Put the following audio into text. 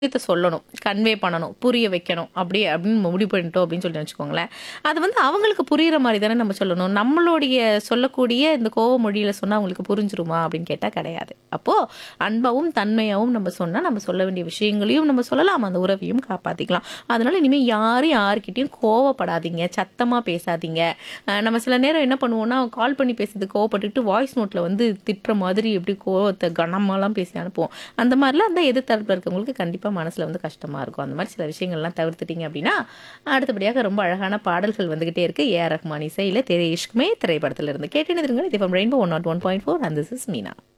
விஷயத்த சொல்லணும் கன்வே பண்ணணும் புரிய வைக்கணும் அப்படி அப்படின்னு நம்ம முடிவு பண்ணிட்டோம் அப்படின்னு சொல்லி வச்சுக்கோங்களேன் அது வந்து அவங்களுக்கு புரியுற மாதிரி தானே நம்ம சொல்லணும் நம்மளுடைய சொல்லக்கூடிய இந்த கோவ மொழியில் சொன்னால் அவங்களுக்கு புரிஞ்சிருமா அப்படின்னு கேட்டால் கிடையாது அப்போது அன்பாவும் தன்மையாகவும் நம்ம சொன்னால் நம்ம சொல்ல வேண்டிய விஷயங்களையும் நம்ம சொல்லலாம் அந்த உறவையும் காப்பாற்றிக்கலாம் அதனால இனிமேல் யாரும் யாருக்கிட்டையும் கோவப்படாதீங்க சத்தமாக பேசாதீங்க அஹ் நம்ம சில நேரம் என்ன பண்ணுவோம்னா கால் பண்ணி பேசுறது கோவப்பட்டுட்டு வாய்ஸ் நோட்டில் வந்து திட்டுற மாதிரி எப்படி கோவத்தை கனமாலாம் பேசி அனுப்புவோம் அந்த மாதிரிலாம் அந்த எதிர் தரப்பில் இருக்கவங்களுக்கு கண்டிப்பாக மனசில் வந்து கஷ்டமாக இருக்கும் அந்த மாதிரி சில விஷயங்கள்லாம் தவிர்த்துட்டீங்க அப்படின்னா அடுத்தபடியாக ரொம்ப அழகான பாடல்கள் வந்துகிட்டே இருக்கு ஏஆர் ரஹ்மான் இசையில் தெரேஷ்குமே திரைப்படத்தில் இருந்து கேட்டேன்னு இது rainbow one naught one point four and this is Meena